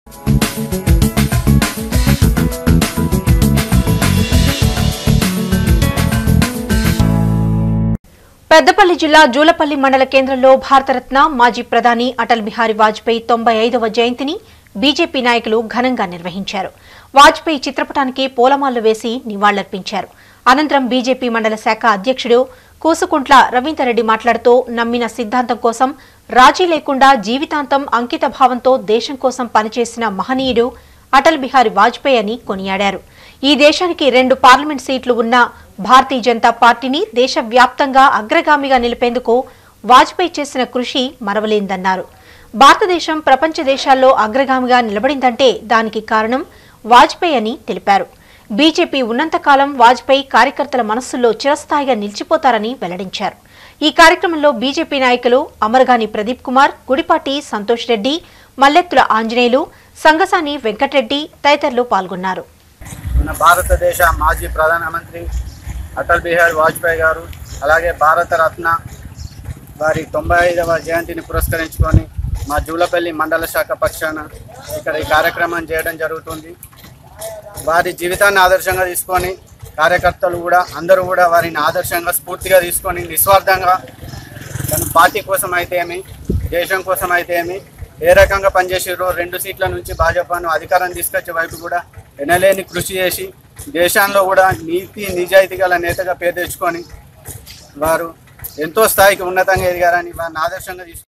పెద్దపల్లి జిల్లా జూలపల్లి మండల కేంద్రంలో భారతరత్న మాజీ ప్రధాని అటల్ బిహారీ వాజ్పేయి తొంభై ఐదవ జయంతిని బీజేపీ నాయకులు ఘనంగా నిర్వహించారు వాజ్పేయి చిత్రపటానికి పూలమాలలు వేసి నివాళులర్పించారు అనంతరం బీజేపీ మండల శాఖ అధ్యక్షుడు కూసుకుంట్ల రవీందర్రెడ్డి మాట్లాడుతూ నమ్మిన సిద్ధాంతం కోసం రాజీ లేకుండా జీవితాంతం అంకిత భావంతో దేశం కోసం పనిచేసిన మహనీయుడు అటల్ బిహారీ వాజ్పేయి అని కొనియాడారు ఈ దేశానికి రెండు పార్లమెంట్ సీట్లు ఉన్న భారతీయ జనతా పార్టీని దేశవ్యాప్తంగా అగ్రగామిగా నిలిపేందుకు వాజ్పేయి చేసిన కృషి మరవలేందన్నారు భారతదేశం ప్రపంచ దేశాల్లో అగ్రగామిగా నిలబడిందంటే దానికి కారణం వాజ్పేయి అని తెలిపారు బీజేపీ ఉన్నంతకాలం వాజ్పేయి కార్యకర్తల మనస్సుల్లో చిరస్థాయిగా నిలిచిపోతారని వెల్లడించారు ఈ కార్యక్రమంలో బీజేపీ నాయకులు అమరగాని ప్రదీప్ కుమార్ గుడిపాటి సంతోష్ రెడ్డి మల్లెత్తుల ఆంజనేయులు సంగసాని వెంకటరెడ్డి తదితరులు పాల్గొన్నారు మన భారతదేశ మాజీ ప్రధానమంత్రి అటల్ బిహారీ వాజ్పేయి గారు అలాగే భారతరత్న వారి తొంభై ఐదవ జయంతిని పురస్కరించుకొని మా జూలపల్లి మండల శాఖ పక్షాన ఇక్కడ ఈ కార్యక్రమం చేయడం జరుగుతుంది వారి జీవితాన్ని ఆదర్శంగా తీసుకొని కార్యకర్తలు కూడా అందరూ కూడా వారిని ఆదర్శంగా స్ఫూర్తిగా తీసుకొని నిస్వార్థంగా తన పార్టీ కోసం అయితే ఏమి దేశం కోసం అయితే ఏమి ఏ రకంగా పనిచేసారో రెండు సీట్ల నుంచి భాజపాను అధికారం తీసుకొచ్చే వైపు కూడా ఎనలేని కృషి చేసి దేశంలో కూడా నీతి నిజాయితీ గల నేతగా పేరు తెచ్చుకొని వారు ఎంతో స్థాయికి ఉన్నతంగా ఎదిగారని వారిని ఆదర్శంగా తీసుకు